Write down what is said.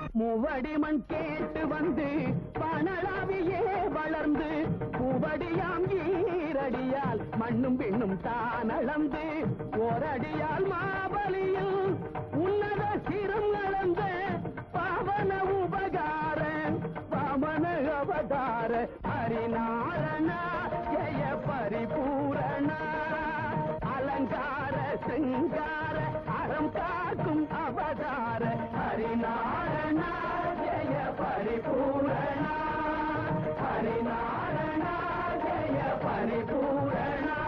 மூவடி மண் கேட்டு வந்து பணளாவியே வளர்ந்து பூவடியாம் ஈரடியால் மண்ணும் பின்னும் தான் அளந்து ஓரடியால் மாபலியில் உன்னத சிரம் அளந்த பாவன உபகார பாவன அவதார ஹரிநாரண ஜெய பரிபூரண அலங்கார சிங்கார அறம் காக்கும் அவதார ஹரிநாரண ஜெய பரிபூரண ஹரிநாரண ஜெய பரிபூரண